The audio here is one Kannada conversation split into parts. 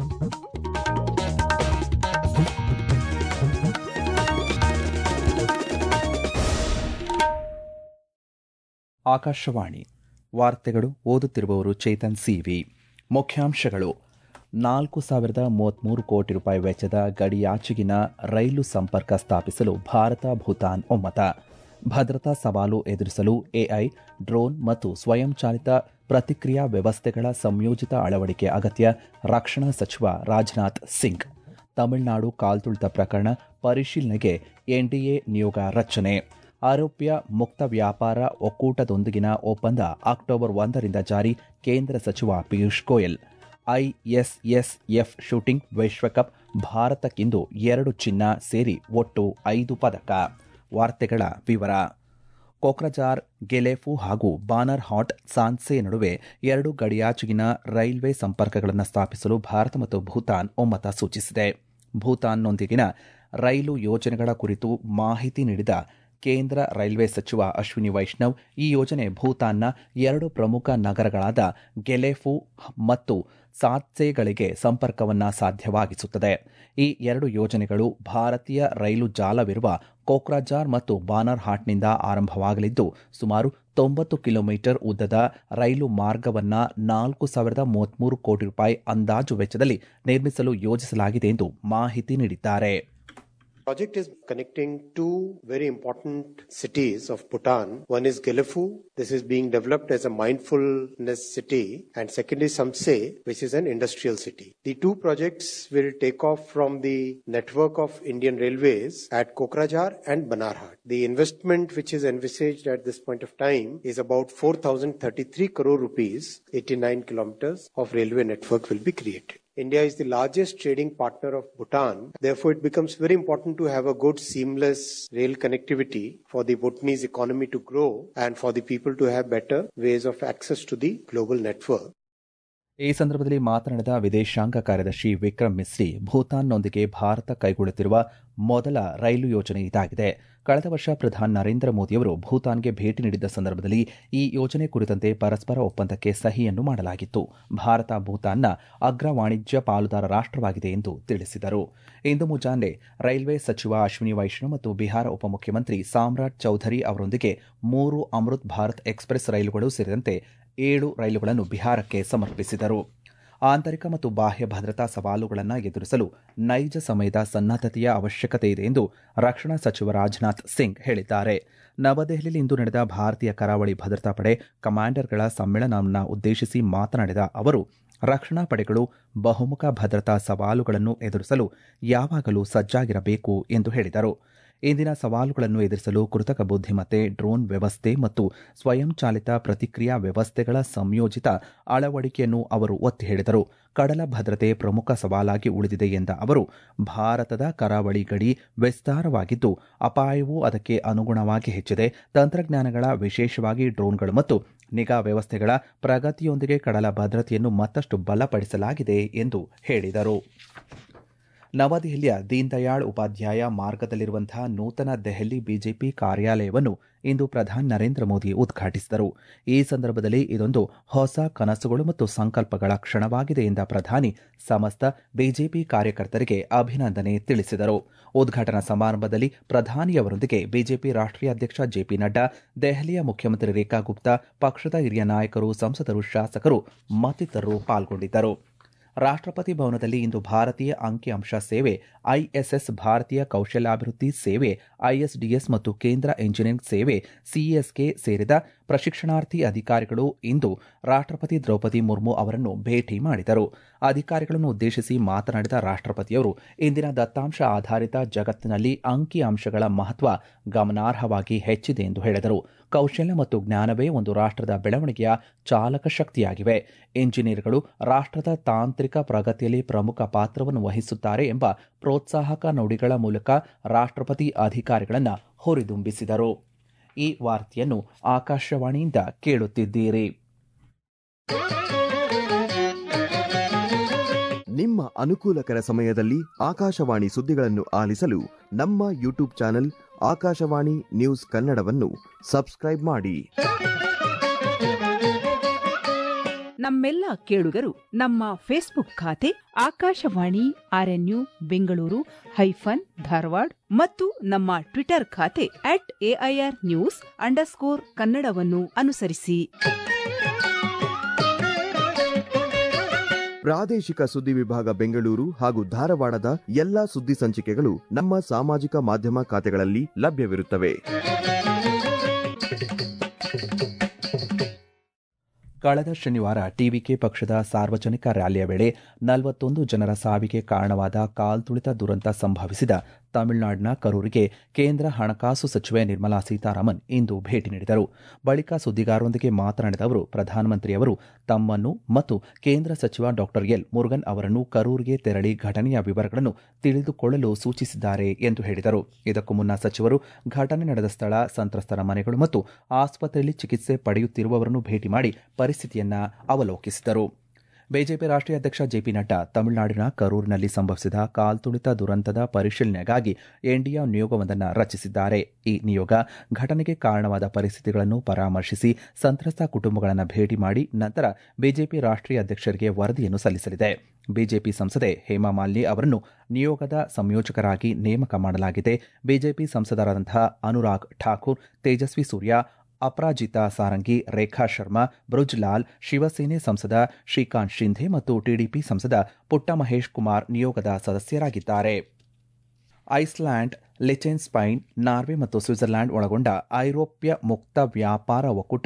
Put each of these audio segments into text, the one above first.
ಆಕಾಶವಾಣಿ ವಾರ್ತೆಗಳು ಓದುತ್ತಿರುವವರು ಚೇತನ್ ಸಿವಿ ಮುಖ್ಯಾಂಶಗಳು ನಾಲ್ಕು ಸಾವಿರದ ಮೂವತ್ಮೂರು ಕೋಟಿ ರೂಪಾಯಿ ವೆಚ್ಚದ ಗಡಿಯಾಚೆಗಿನ ರೈಲು ಸಂಪರ್ಕ ಸ್ಥಾಪಿಸಲು ಭಾರತ ಭೂತಾನ್ ಒಮ್ಮತ ಭದ್ರತಾ ಸವಾಲು ಎದುರಿಸಲು ಎಐ ಡ್ರೋನ್ ಮತ್ತು ಸ್ವಯಂಚಾಲಿತ ಪ್ರತಿಕ್ರಿಯಾ ವ್ಯವಸ್ಥೆಗಳ ಸಂಯೋಜಿತ ಅಳವಡಿಕೆ ಅಗತ್ಯ ರಕ್ಷಣಾ ಸಚಿವ ರಾಜನಾಥ್ ಸಿಂಗ್ ತಮಿಳುನಾಡು ಕಾಲ್ತುಳಿತ ಪ್ರಕರಣ ಪರಿಶೀಲನೆಗೆ ಎನ್ಡಿಎ ನಿಯೋಗ ರಚನೆ ಆರೋಪ್ಯ ಮುಕ್ತ ವ್ಯಾಪಾರ ಒಕ್ಕೂಟದೊಂದಿಗಿನ ಒಪ್ಪಂದ ಅಕ್ಟೋಬರ್ ಒಂದರಿಂದ ಜಾರಿ ಕೇಂದ್ರ ಸಚಿವ ಪಿಯೂಷ್ ಗೋಯಲ್ ಐಎಸ್ಎಸ್ಎಫ್ ಶೂಟಿಂಗ್ ವಿಶ್ವಕಪ್ ಭಾರತಕ್ಕಿಂದು ಎರಡು ಚಿನ್ನ ಸೇರಿ ಒಟ್ಟು ಐದು ಪದಕ ವಾರ್ತೆಗಳ ವಿವರ ಕೊಕ್ರಜಾರ್ ಗೆಲೆಫು ಹಾಗೂ ಬಾನರ್ ಹಾಟ್ ಸಾನ್ಸೆ ನಡುವೆ ಎರಡು ಗಡಿಯಾಚೆಗಿನ ರೈಲ್ವೆ ಸಂಪರ್ಕಗಳನ್ನು ಸ್ಥಾಪಿಸಲು ಭಾರತ ಮತ್ತು ಭೂತಾನ್ ಒಮ್ಮತ ಸೂಚಿಸಿದೆ ಭೂತಾನ್ನೊಂದಿಗಿನ ರೈಲು ಯೋಜನೆಗಳ ಕುರಿತು ಮಾಹಿತಿ ನೀಡಿದ ಕೇಂದ್ರ ರೈಲ್ವೆ ಸಚಿವ ಅಶ್ವಿನಿ ವೈಷ್ಣವ್ ಈ ಯೋಜನೆ ಭೂತಾನ್ನ ಎರಡು ಪ್ರಮುಖ ನಗರಗಳಾದ ಗೆಲೆಫು ಮತ್ತು ಸಾತ್ಸೆಗಳಿಗೆ ಸಂಪರ್ಕವನ್ನು ಸಾಧ್ಯವಾಗಿಸುತ್ತದೆ ಈ ಎರಡು ಯೋಜನೆಗಳು ಭಾರತೀಯ ರೈಲು ಜಾಲವಿರುವ ಕೋಕ್ರಾಜಾರ್ ಮತ್ತು ಬಾನರ್ ಹಾಟ್ನಿಂದ ಆರಂಭವಾಗಲಿದ್ದು ಸುಮಾರು ತೊಂಬತ್ತು ಕಿಲೋಮೀಟರ್ ಉದ್ದದ ರೈಲು ಮಾರ್ಗವನ್ನು ನಾಲ್ಕು ಸಾವಿರದ ಮೂವತ್ಮೂರು ಕೋಟಿ ರೂಪಾಯಿ ಅಂದಾಜು ವೆಚ್ಚದಲ್ಲಿ ನಿರ್ಮಿಸಲು ಯೋಜಿಸಲಾಗಿದೆ ಎಂದು ಮಾಹಿತಿ ನೀಡಿದ್ದಾರೆ project is connecting two very important cities of Bhutan. One is Gelefu. This is being developed as a mindfulness city. And second is Samse, which is an industrial city. The two projects will take off from the network of Indian Railways at Kokrajhar and Banarhat. The investment which is envisaged at this point of time is about 4,033 crore rupees, 89 kilometers of railway network will be created. India is the largest trading partner of Bhutan. Therefore, it becomes very important to have a good seamless rail connectivity for the Bhutanese economy to grow and for the people to have better ways of access to the global network. ಈ ಸಂದರ್ಭದಲ್ಲಿ ಮಾತನಾಡಿದ ವಿದೇಶಾಂಗ ಕಾರ್ಯದರ್ಶಿ ವಿಕ್ರಮ್ ಮಿಸ್ರಿ ಭೂತಾನ್ನೊಂದಿಗೆ ಭಾರತ ಕೈಗೊಳ್ಳುತ್ತಿರುವ ಮೊದಲ ರೈಲು ಯೋಜನೆ ಇದಾಗಿದೆ ಕಳೆದ ವರ್ಷ ಪ್ರಧಾನಿ ನರೇಂದ್ರ ಮೋದಿಯವರು ಭೂತಾನ್ಗೆ ಭೇಟಿ ನೀಡಿದ್ದ ಸಂದರ್ಭದಲ್ಲಿ ಈ ಯೋಜನೆ ಕುರಿತಂತೆ ಪರಸ್ಪರ ಒಪ್ಪಂದಕ್ಕೆ ಸಹಿಯನ್ನು ಮಾಡಲಾಗಿತ್ತು ಭಾರತ ಭೂತಾನ್ನ ಅಗ್ರ ವಾಣಿಜ್ಯ ಪಾಲುದಾರ ರಾಷ್ಟವಾಗಿದೆ ಎಂದು ತಿಳಿಸಿದರು ಇಂದು ಮುಂಜಾನೆ ರೈಲ್ವೆ ಸಚಿವ ಅಶ್ವಿನಿ ವೈಷ್ಣವ್ ಮತ್ತು ಬಿಹಾರ ಉಪಮುಖ್ಯಮಂತ್ರಿ ಸಾಮ್ರಾಟ್ ಚೌಧರಿ ಅವರೊಂದಿಗೆ ಮೂರು ಅಮೃತ್ ಭಾರತ್ ಎಕ್ಸ್ಪ್ರೆಸ್ ರೈಲುಗಳು ಸೇರಿದಂತೆ ಏಳು ರೈಲುಗಳನ್ನು ಬಿಹಾರಕ್ಕೆ ಸಮರ್ಪಿಸಿದರು ಆಂತರಿಕ ಮತ್ತು ಬಾಹ್ಯ ಭದ್ರತಾ ಸವಾಲುಗಳನ್ನು ಎದುರಿಸಲು ನೈಜ ಸಮಯದ ಸನ್ನದ್ದತೆಯ ಅವಶ್ಯಕತೆ ಇದೆ ಎಂದು ರಕ್ಷಣಾ ಸಚಿವ ರಾಜನಾಥ್ ಸಿಂಗ್ ಹೇಳಿದ್ದಾರೆ ನವದೆಹಲಿಯಲ್ಲಿ ಇಂದು ನಡೆದ ಭಾರತೀಯ ಕರಾವಳಿ ಭದ್ರತಾ ಪಡೆ ಕಮಾಂಡರ್ಗಳ ಸಮ್ಮೇಳನವನ್ನು ಉದ್ದೇಶಿಸಿ ಮಾತನಾಡಿದ ಅವರು ರಕ್ಷಣಾ ಪಡೆಗಳು ಬಹುಮುಖ ಭದ್ರತಾ ಸವಾಲುಗಳನ್ನು ಎದುರಿಸಲು ಯಾವಾಗಲೂ ಸಜ್ಜಾಗಿರಬೇಕು ಎಂದು ಹೇಳಿದರು ಇಂದಿನ ಸವಾಲುಗಳನ್ನು ಎದುರಿಸಲು ಕೃತಕ ಬುದ್ಧಿಮತ್ತೆ ಡ್ರೋನ್ ವ್ಯವಸ್ಥೆ ಮತ್ತು ಸ್ವಯಂಚಾಲಿತ ಪ್ರತಿಕ್ರಿಯಾ ವ್ಯವಸ್ಥೆಗಳ ಸಂಯೋಜಿತ ಅಳವಡಿಕೆಯನ್ನು ಅವರು ಒತ್ತಿ ಹೇಳಿದರು ಕಡಲ ಭದ್ರತೆ ಪ್ರಮುಖ ಸವಾಲಾಗಿ ಉಳಿದಿದೆ ಎಂದ ಅವರು ಭಾರತದ ಕರಾವಳಿ ಗಡಿ ವಿಸ್ತಾರವಾಗಿದ್ದು ಅಪಾಯವೂ ಅದಕ್ಕೆ ಅನುಗುಣವಾಗಿ ಹೆಚ್ಚಿದೆ ತಂತ್ರಜ್ಞಾನಗಳ ವಿಶೇಷವಾಗಿ ಡ್ರೋನ್ಗಳು ಮತ್ತು ನಿಗಾ ವ್ಯವಸ್ಥೆಗಳ ಪ್ರಗತಿಯೊಂದಿಗೆ ಕಡಲ ಭದ್ರತೆಯನ್ನು ಮತ್ತಷ್ಟು ಬಲಪಡಿಸಲಾಗಿದೆ ಎಂದು ಹೇಳಿದರು ನವದೆಹಲಿಯ ದೀನ್ದಯಾಳ್ ಉಪಾಧ್ಯಾಯ ಮಾರ್ಗದಲ್ಲಿರುವಂತಹ ನೂತನ ದೆಹಲಿ ಬಿಜೆಪಿ ಕಾರ್ಯಾಲಯವನ್ನು ಇಂದು ಪ್ರಧಾನಿ ನರೇಂದ್ರ ಮೋದಿ ಉದ್ಘಾಟಿಸಿದರು ಈ ಸಂದರ್ಭದಲ್ಲಿ ಇದೊಂದು ಹೊಸ ಕನಸುಗಳು ಮತ್ತು ಸಂಕಲ್ಪಗಳ ಕ್ಷಣವಾಗಿದೆ ಎಂದ ಪ್ರಧಾನಿ ಸಮಸ್ತ ಬಿಜೆಪಿ ಕಾರ್ಯಕರ್ತರಿಗೆ ಅಭಿನಂದನೆ ತಿಳಿಸಿದರು ಉದ್ಘಾಟನಾ ಸಮಾರಂಭದಲ್ಲಿ ಪ್ರಧಾನಿಯವರೊಂದಿಗೆ ಬಿಜೆಪಿ ರಾಷ್ಟ್ರೀಯ ಅಧ್ಯಕ್ಷ ಜೆಪಿ ನಡ್ಡಾ ದೆಹಲಿಯ ಮುಖ್ಯಮಂತ್ರಿ ರೇಖಾ ಗುಪ್ತಾ ಪಕ್ಷದ ಹಿರಿಯ ನಾಯಕರು ಸಂಸದರು ಶಾಸಕರು ಮತ್ತಿತರರು ಪಾಲ್ಗೊಂಡಿದ್ದರು ರಾಷ್ಟ್ರಪತಿ ಭವನದಲ್ಲಿ ಇಂದು ಭಾರತೀಯ ಅಂಕಿಅಂಶ ಸೇವೆ ಐಎಸ್ಎಸ್ ಭಾರತೀಯ ಕೌಶಲ್ಯಾಭಿವೃದ್ಧಿ ಸೇವೆ ಐಎಸ್ಡಿಎಸ್ ಮತ್ತು ಕೇಂದ್ರ ಎಂಜಿನಿಯರಿಂಗ್ ಸೇವೆ ಸಿಇಎಸ್ಗೆ ಸೇರಿದ ಪ್ರಶಿಕ್ಷಣಾರ್ಥಿ ಅಧಿಕಾರಿಗಳು ಇಂದು ರಾಷ್ಟ್ರಪತಿ ದ್ರೌಪದಿ ಮುರ್ಮು ಅವರನ್ನು ಭೇಟಿ ಮಾಡಿದರು ಅಧಿಕಾರಿಗಳನ್ನು ಉದ್ದೇಶಿಸಿ ಮಾತನಾಡಿದ ರಾಷ್ಟ್ರಪತಿಯವರು ಇಂದಿನ ದತ್ತಾಂಶ ಆಧಾರಿತ ಜಗತ್ತಿನಲ್ಲಿ ಅಂಕಿಅಂಶಗಳ ಮಹತ್ವ ಗಮನಾರ್ಹವಾಗಿ ಹೆಚ್ಚಿದೆ ಎಂದು ಹೇಳಿದರು ಕೌಶಲ್ಯ ಮತ್ತು ಜ್ಞಾನವೇ ಒಂದು ರಾಷ್ಟ್ರದ ಬೆಳವಣಿಗೆಯ ಚಾಲಕ ಶಕ್ತಿಯಾಗಿವೆ ಇಂಜಿನಿಯರ್ಗಳು ರಾಷ್ಟ್ರದ ತಾಂತ್ರಿಕ ಪ್ರಗತಿಯಲ್ಲಿ ಪ್ರಮುಖ ಪಾತ್ರವನ್ನು ವಹಿಸುತ್ತಾರೆ ಎಂಬ ಪ್ರೋತ್ಸಾಹಕ ನುಡಿಗಳ ಮೂಲಕ ರಾಷ್ಟ್ರಪತಿ ಅಧಿಕಾರಿಗಳನ್ನು ಹುರಿದುಂಬಿಸಿದರು ಈ ವಾರ್ತೆಯನ್ನು ಆಕಾಶವಾಣಿಯಿಂದ ಕೇಳುತ್ತಿದ್ದೀರಿ ನಿಮ್ಮ ಅನುಕೂಲಕರ ಸಮಯದಲ್ಲಿ ಆಕಾಶವಾಣಿ ಸುದ್ದಿಗಳನ್ನು ಆಲಿಸಲು ನಮ್ಮ ಯೂಟ್ಯೂಬ್ ಚಾನೆಲ್ ಆಕಾಶವಾಣಿ ನ್ಯೂಸ್ ಕನ್ನಡವನ್ನು ಸಬ್ಸ್ಕ್ರೈಬ್ ಮಾಡಿ ನಮ್ಮೆಲ್ಲ ಕೇಳುಗರು ನಮ್ಮ ಫೇಸ್ಬುಕ್ ಖಾತೆ ಆಕಾಶವಾಣಿ ಆರ್ಎನ್ಯು ಬೆಂಗಳೂರು ಹೈಫನ್ ಧಾರವಾಡ ಮತ್ತು ನಮ್ಮ ಟ್ವಿಟರ್ ಖಾತೆ ಅಟ್ ಎಐಆರ್ ನ್ಯೂಸ್ ಅಂಡರ್ಸ್ಕೋರ್ ಕನ್ನಡವನ್ನು ಅನುಸರಿಸಿ ಪ್ರಾದೇಶಿಕ ಸುದ್ದಿ ವಿಭಾಗ ಬೆಂಗಳೂರು ಹಾಗೂ ಧಾರವಾಡದ ಎಲ್ಲಾ ಸುದ್ದಿ ಸಂಚಿಕೆಗಳು ನಮ್ಮ ಸಾಮಾಜಿಕ ಮಾಧ್ಯಮ ಖಾತೆಗಳಲ್ಲಿ ಲಭ್ಯವಿರುತ್ತವೆ ಕಳೆದ ಶನಿವಾರ ಟಿವಿಕೆ ಪಕ್ಷದ ಸಾರ್ವಜನಿಕ ರ್ಯಾಲಿಯ ವೇಳೆ ನಲವತ್ತೊಂದು ಜನರ ಸಾವಿಗೆ ಕಾರಣವಾದ ಕಾಲ್ತುಳಿತ ದುರಂತ ಸಂಭವಿಸಿದ ತಮಿಳುನಾಡಿನ ಕರೂರಿಗೆ ಕೇಂದ್ರ ಹಣಕಾಸು ಸಚಿವೆ ನಿರ್ಮಲಾ ಸೀತಾರಾಮನ್ ಇಂದು ಭೇಟಿ ನೀಡಿದರು ಬಳಿಕ ಸುದ್ದಿಗಾರರೊಂದಿಗೆ ಮಾತನಾಡಿದ ಅವರು ಪ್ರಧಾನಮಂತ್ರಿಯವರು ತಮ್ಮನ್ನು ಮತ್ತು ಕೇಂದ್ರ ಸಚಿವ ಡಾ ಎಲ್ ಮುರುಗನ್ ಅವರನ್ನು ಕರೂರಿಗೆ ತೆರಳಿ ಘಟನೆಯ ವಿವರಗಳನ್ನು ತಿಳಿದುಕೊಳ್ಳಲು ಸೂಚಿಸಿದ್ದಾರೆ ಎಂದು ಹೇಳಿದರು ಇದಕ್ಕೂ ಮುನ್ನ ಸಚಿವರು ಘಟನೆ ನಡೆದ ಸ್ಥಳ ಸಂತ್ರಸ್ತರ ಮನೆಗಳು ಮತ್ತು ಆಸ್ಪತ್ರೆಯಲ್ಲಿ ಚಿಕಿತ್ಸೆ ಪಡೆಯುತ್ತಿರುವವರನ್ನು ಭೇಟಿ ಮಾಡಿ ಪರಿಸ್ಥಿತಿಯನ್ನ ಅವಲೋಕಿಸಿದರು ಬಿಜೆಪಿ ರಾಷ್ಟ್ರೀಯ ಅಧ್ಯಕ್ಷ ಜೆಪಿ ನಡ್ಡಾ ತಮಿಳುನಾಡಿನ ಕರೂರಿನಲ್ಲಿ ಸಂಭವಿಸಿದ ಕಾಲ್ತುಳಿತ ದುರಂತದ ಪರಿಶೀಲನೆಗಾಗಿ ಎನ್ಡಿಎ ನಿಯೋಗವೊಂದನ್ನು ರಚಿಸಿದ್ದಾರೆ ಈ ನಿಯೋಗ ಘಟನೆಗೆ ಕಾರಣವಾದ ಪರಿಸ್ಥಿತಿಗಳನ್ನು ಪರಾಮರ್ಶಿಸಿ ಸಂತ್ರಸ್ತ ಕುಟುಂಬಗಳನ್ನು ಭೇಟಿ ಮಾಡಿ ನಂತರ ಬಿಜೆಪಿ ರಾಷ್ಟ್ರೀಯ ಅಧ್ಯಕ್ಷರಿಗೆ ವರದಿಯನ್ನು ಸಲ್ಲಿಸಲಿದೆ ಬಿಜೆಪಿ ಸಂಸದೆ ಹೇಮಾ ಮಾಲಿನಿ ಅವರನ್ನು ನಿಯೋಗದ ಸಂಯೋಜಕರಾಗಿ ನೇಮಕ ಮಾಡಲಾಗಿದೆ ಬಿಜೆಪಿ ಸಂಸದರಾದಂತಹ ಅನುರಾಗ್ ಠಾಕೂರ್ ತೇಜಸ್ವಿ ಸೂರ್ಯ ಅಪರಾಜಿತಾ ಸಾರಂಗಿ ರೇಖಾ ಶರ್ಮಾ ಬ್ರುಜ್ಲಾಲ್ ಶಿವಸೇನೆ ಸಂಸದ ಶ್ರೀಕಾಂತ್ ಶಿಂಧೆ ಮತ್ತು ಟಿಡಿಪಿ ಸಂಸದ ಪುಟ್ಟ ಮಹೇಶ್ ಕುಮಾರ್ ನಿಯೋಗದ ಸದಸ್ಯರಾಗಿದ್ದಾರೆ ಐಸ್ಲ್ಯಾಂಡ್ ಲಿಚೆನ್ ಸ್ಪೈನ್ ನಾರ್ವೆ ಮತ್ತು ಸ್ವಿಟ್ಜರ್ಲ್ಯಾಂಡ್ ಒಳಗೊಂಡ ಐರೋಪ್ಯ ಮುಕ್ತ ವ್ಯಾಪಾರ ಒಕ್ಕೂಟ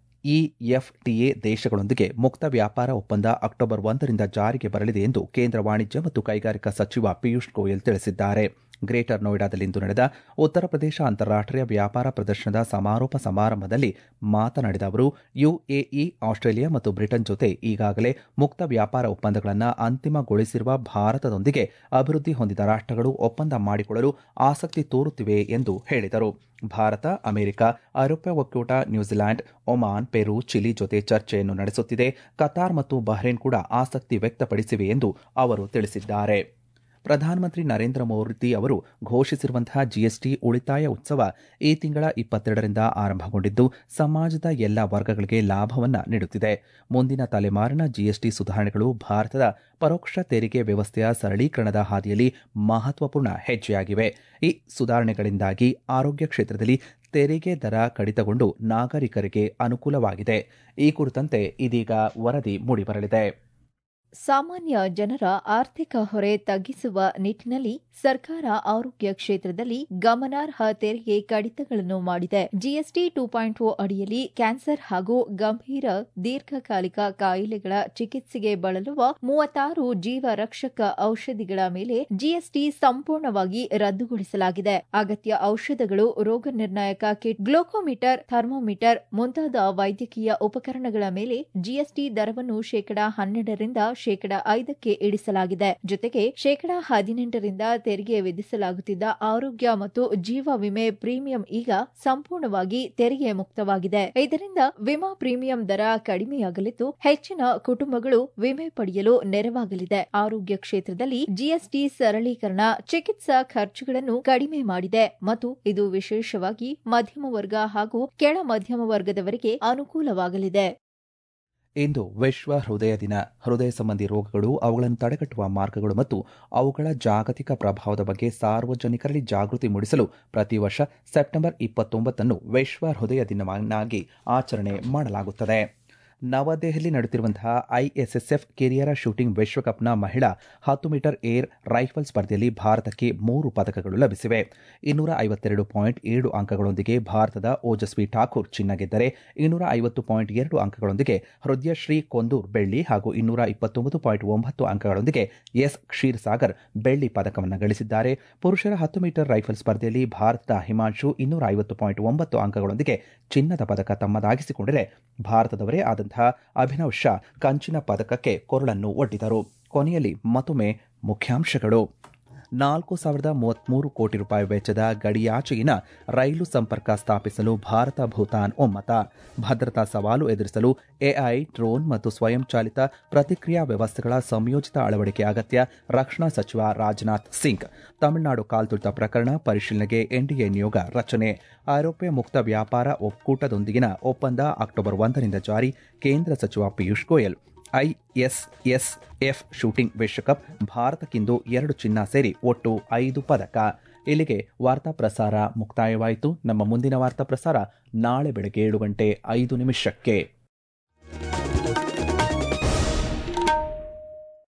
ಇಎಫ್ಟಿಎ ದೇಶಗಳೊಂದಿಗೆ ಮುಕ್ತ ವ್ಯಾಪಾರ ಒಪ್ಪಂದ ಅಕ್ಟೋಬರ್ ಒಂದರಿಂದ ಜಾರಿಗೆ ಬರಲಿದೆ ಎಂದು ಕೇಂದ್ರ ವಾಣಿಜ್ಯ ಮತ್ತು ಕೈಗಾರಿಕಾ ಸಚಿವ ಪಿಯೂಷ್ ಗೋಯಲ್ ತಿಳಿಸಿದ್ದಾರೆ ಗ್ರೇಟರ್ ನೋಯ್ಡಾದಲ್ಲಿಂದು ನಡೆದ ಉತ್ತರ ಪ್ರದೇಶ ಅಂತಾರಾಷ್ಟೀಯ ವ್ಯಾಪಾರ ಪ್ರದರ್ಶನದ ಸಮಾರೋಪ ಸಮಾರಂಭದಲ್ಲಿ ಮಾತನಾಡಿದ ಅವರು ಯುಎಇ ಆಸ್ಟ್ರೇಲಿಯಾ ಮತ್ತು ಬ್ರಿಟನ್ ಜೊತೆ ಈಗಾಗಲೇ ಮುಕ್ತ ವ್ಯಾಪಾರ ಒಪ್ಪಂದಗಳನ್ನು ಅಂತಿಮಗೊಳಿಸಿರುವ ಭಾರತದೊಂದಿಗೆ ಅಭಿವೃದ್ಧಿ ಹೊಂದಿದ ರಾಷ್ಟಗಳು ಒಪ್ಪಂದ ಮಾಡಿಕೊಳ್ಳಲು ಆಸಕ್ತಿ ತೋರುತ್ತಿವೆ ಎಂದು ಹೇಳಿದರು ಭಾರತ ಅಮೆರಿಕ ಐರೋಪ್ಯ ಒಕ್ಕೂಟ ನ್ಯೂಜಿಲೆಂಡ್ ಒಮಾನ್ ಪೆರು ಚಿಲಿ ಜೊತೆ ಚರ್ಚೆಯನ್ನು ನಡೆಸುತ್ತಿದೆ ಕತಾರ್ ಮತ್ತು ಬಹ್ರೇನ್ ಕೂಡ ಆಸಕ್ತಿ ವ್ಯಕ್ತಪಡಿಸಿವೆ ಎಂದು ಅವರು ತಿಳಿಸಿದ್ದಾರೆ ಪ್ರಧಾನಮಂತ್ರಿ ನರೇಂದ್ರ ಮೋದಿ ಅವರು ಘೋಷಿಸಿರುವಂತಹ ಜಿಎಸ್ಟಿ ಉಳಿತಾಯ ಉತ್ಸವ ಈ ತಿಂಗಳ ಇಪ್ಪತ್ತೆರಡರಿಂದ ಆರಂಭಗೊಂಡಿದ್ದು ಸಮಾಜದ ಎಲ್ಲ ವರ್ಗಗಳಿಗೆ ಲಾಭವನ್ನ ನೀಡುತ್ತಿದೆ ಮುಂದಿನ ತಲೆಮಾರಿನ ಜಿಎಸ್ಟಿ ಸುಧಾರಣೆಗಳು ಭಾರತದ ಪರೋಕ್ಷ ತೆರಿಗೆ ವ್ಯವಸ್ಥೆಯ ಸರಳೀಕರಣದ ಹಾದಿಯಲ್ಲಿ ಮಹತ್ವಪೂರ್ಣ ಹೆಜ್ಜೆಯಾಗಿವೆ ಈ ಸುಧಾರಣೆಗಳಿಂದಾಗಿ ಆರೋಗ್ಯ ಕ್ಷೇತ್ರದಲ್ಲಿ ತೆರಿಗೆ ದರ ಕಡಿತಗೊಂಡು ನಾಗರಿಕರಿಗೆ ಅನುಕೂಲವಾಗಿದೆ ಈ ಕುರಿತಂತೆ ಇದೀಗ ವರದಿ ಮೂಡಿಬರಲಿದೆ ಸಾಮಾನ್ಯ ಜನರ ಆರ್ಥಿಕ ಹೊರೆ ತಗ್ಗಿಸುವ ನಿಟ್ಟಿನಲ್ಲಿ ಸರ್ಕಾರ ಆರೋಗ್ಯ ಕ್ಷೇತ್ರದಲ್ಲಿ ಗಮನಾರ್ಹ ತೆರಿಗೆ ಕಡಿತಗಳನ್ನು ಮಾಡಿದೆ ಜಿಎಸ್ಟಿ ಟೂ ಪಾಯಿಂಟ್ ಓ ಅಡಿಯಲ್ಲಿ ಕ್ಯಾನ್ಸರ್ ಹಾಗೂ ಗಂಭೀರ ದೀರ್ಘಕಾಲಿಕ ಕಾಯಿಲೆಗಳ ಚಿಕಿತ್ಸೆಗೆ ಬಳಲುವ ಮೂವತ್ತಾರು ಜೀವ ರಕ್ಷಕ ಔಷಧಿಗಳ ಮೇಲೆ ಜಿಎಸ್ಟಿ ಸಂಪೂರ್ಣವಾಗಿ ರದ್ದುಗೊಳಿಸಲಾಗಿದೆ ಅಗತ್ಯ ಔಷಧಗಳು ರೋಗ ನಿರ್ಣಾಯಕ ಕಿಟ್ ಗ್ಲೋಕೋಮೀಟರ್ ಥರ್ಮೋಮೀಟರ್ ಮುಂತಾದ ವೈದ್ಯಕೀಯ ಉಪಕರಣಗಳ ಮೇಲೆ ಜಿಎಸ್ಟಿ ದರವನ್ನು ಶೇಕಡಾ ಹನ್ನೆರಡರಿಂದ ಶೇಕಡಾ ಐದಕ್ಕೆ ಇಳಿಸಲಾಗಿದೆ ಜೊತೆಗೆ ಶೇಕಡಾ ಹದಿನೆಂಟರಿಂದ ತೆರಿಗೆ ವಿಧಿಸಲಾಗುತ್ತಿದ್ದ ಆರೋಗ್ಯ ಮತ್ತು ಜೀವ ವಿಮೆ ಪ್ರೀಮಿಯಂ ಈಗ ಸಂಪೂರ್ಣವಾಗಿ ತೆರಿಗೆ ಮುಕ್ತವಾಗಿದೆ ಇದರಿಂದ ವಿಮಾ ಪ್ರೀಮಿಯಂ ದರ ಕಡಿಮೆಯಾಗಲಿದ್ದು ಹೆಚ್ಚಿನ ಕುಟುಂಬಗಳು ವಿಮೆ ಪಡೆಯಲು ನೆರವಾಗಲಿದೆ ಆರೋಗ್ಯ ಕ್ಷೇತ್ರದಲ್ಲಿ ಜಿಎಸ್ಟಿ ಸರಳೀಕರಣ ಚಿಕಿತ್ಸಾ ಖರ್ಚುಗಳನ್ನು ಕಡಿಮೆ ಮಾಡಿದೆ ಮತ್ತು ಇದು ವಿಶೇಷವಾಗಿ ಮಧ್ಯಮ ವರ್ಗ ಹಾಗೂ ಕೆಳ ಮಧ್ಯಮ ವರ್ಗದವರಿಗೆ ಅನುಕೂಲವಾಗಲಿದೆ ಇಂದು ವಿಶ್ವ ಹೃದಯ ದಿನ ಹೃದಯ ಸಂಬಂಧಿ ರೋಗಗಳು ಅವುಗಳನ್ನು ತಡೆಗಟ್ಟುವ ಮಾರ್ಗಗಳು ಮತ್ತು ಅವುಗಳ ಜಾಗತಿಕ ಪ್ರಭಾವದ ಬಗ್ಗೆ ಸಾರ್ವಜನಿಕರಲ್ಲಿ ಜಾಗೃತಿ ಮೂಡಿಸಲು ಪ್ರತಿ ವರ್ಷ ಸೆಪ್ಟೆಂಬರ್ ಇಪ್ಪತ್ತೊಂಬತ್ತನ್ನು ವಿಶ್ವ ಹೃದಯ ದಿನವನ್ನಾಗಿ ಆಚರಣೆ ಮಾಡಲಾಗುತ್ತದೆ ನವದೆಹಲಿ ನಡೆಯುತ್ತಿರುವಂತಹ ಐಎಸ್ಎಸ್ಎಫ್ ಕಿರಿಯರ ಶೂಟಿಂಗ್ ವಿಶ್ವಕಪ್ನ ಮಹಿಳಾ ಹತ್ತು ಮೀಟರ್ ಏರ್ ರೈಫಲ್ ಸ್ಪರ್ಧೆಯಲ್ಲಿ ಭಾರತಕ್ಕೆ ಮೂರು ಪದಕಗಳು ಲಭಿಸಿವೆ ಇನ್ನೂರ ಐವತ್ತೆರಡು ಪಾಯಿಂಟ್ ಏಳು ಅಂಕಗಳೊಂದಿಗೆ ಭಾರತದ ಓಜಸ್ವಿ ಠಾಕೂರ್ ಚಿನ್ನ ಗೆದ್ದರೆ ಇನ್ನೂರ ಐವತ್ತು ಪಾಯಿಂಟ್ ಎರಡು ಅಂಕಗಳೊಂದಿಗೆ ಹೃದಯಶ್ರೀ ಕೊಂದೂರ್ ಬೆಳ್ಳಿ ಹಾಗೂ ಇನ್ನೂರ ಇಪ್ಪತ್ತೊಂಬತ್ತು ಪಾಯಿಂಟ್ ಒಂಬತ್ತು ಅಂಕಗಳೊಂದಿಗೆ ಎಸ್ ಕ್ಷೀರ್ಸಾಗರ್ ಬೆಳ್ಳಿ ಪದಕವನ್ನು ಗಳಿಸಿದ್ದಾರೆ ಪುರುಷರ ಹತ್ತು ಮೀಟರ್ ರೈಫಲ್ ಸ್ಪರ್ಧೆಯಲ್ಲಿ ಭಾರತದ ಹಿಮಾಂಶು ಇನ್ನೂರ ಐವತ್ತು ಪಾಯಿಂಟ್ ಒಂಬತ್ತು ಅಂಕಗಳೊಂದಿಗೆ ಚಿನ್ನದ ಪದಕ ತಮ್ಮದಾಗಿಸಿಕೊಂಡರೆ ಭಾರತದವರೇ ಆದಂತಹ ಅಭಿನವ್ ಶಾ ಕಂಚಿನ ಪದಕಕ್ಕೆ ಕೊರಳನ್ನು ಒಡ್ಡಿದರು ಕೊನೆಯಲ್ಲಿ ಮತ್ತೊಮ್ಮೆ ಮುಖ್ಯಾಂಶಗಳು ನಾಲ್ಕು ಸಾವಿರದ ಮೂವತ್ಮೂರು ಕೋಟಿ ರೂಪಾಯಿ ವೆಚ್ಚದ ಗಡಿಯಾಚೆಗಿನ ರೈಲು ಸಂಪರ್ಕ ಸ್ಥಾಪಿಸಲು ಭಾರತ ಭೂತಾನ್ ಒಮ್ಮತ ಭದ್ರತಾ ಸವಾಲು ಎದುರಿಸಲು ಎಐ ಡ್ರೋನ್ ಮತ್ತು ಸ್ವಯಂಚಾಲಿತ ಪ್ರತಿಕ್ರಿಯಾ ವ್ಯವಸ್ಥೆಗಳ ಸಂಯೋಜಿತ ಅಳವಡಿಕೆ ಅಗತ್ಯ ರಕ್ಷಣಾ ಸಚಿವ ರಾಜನಾಥ್ ಸಿಂಗ್ ತಮಿಳುನಾಡು ಕಾಲ್ತುಳಿತ ಪ್ರಕರಣ ಪರಿಶೀಲನೆಗೆ ಎನ್ಡಿಎ ನಿಯೋಗ ರಚನೆ ಐರೋಪ್ಯ ಮುಕ್ತ ವ್ಯಾಪಾರ ಒಕ್ಕೂಟದೊಂದಿಗಿನ ಒಪ್ಪಂದ ಅಕ್ಟೋಬರ್ ಒಂದರಿಂದ ಜಾರಿ ಕೇಂದ್ರ ಸಚಿವ ಪಿಯೂಷ್ ಗೋಯಲ್ ಐಎಸ್ಎಸ್ಎಫ್ ಶೂಟಿಂಗ್ ವಿಶ್ವಕಪ್ ಭಾರತಕ್ಕಿಂದು ಎರಡು ಚಿನ್ನ ಸೇರಿ ಒಟ್ಟು ಐದು ಪದಕ ಇಲ್ಲಿಗೆ ವಾರ್ತಾ ಪ್ರಸಾರ ಮುಕ್ತಾಯವಾಯಿತು ನಮ್ಮ ಮುಂದಿನ ವಾರ್ತಾ ಪ್ರಸಾರ ನಾಳೆ ಬೆಳಗ್ಗೆ ಏಳು ಗಂಟೆ ಐದು ನಿಮಿಷಕ್ಕೆ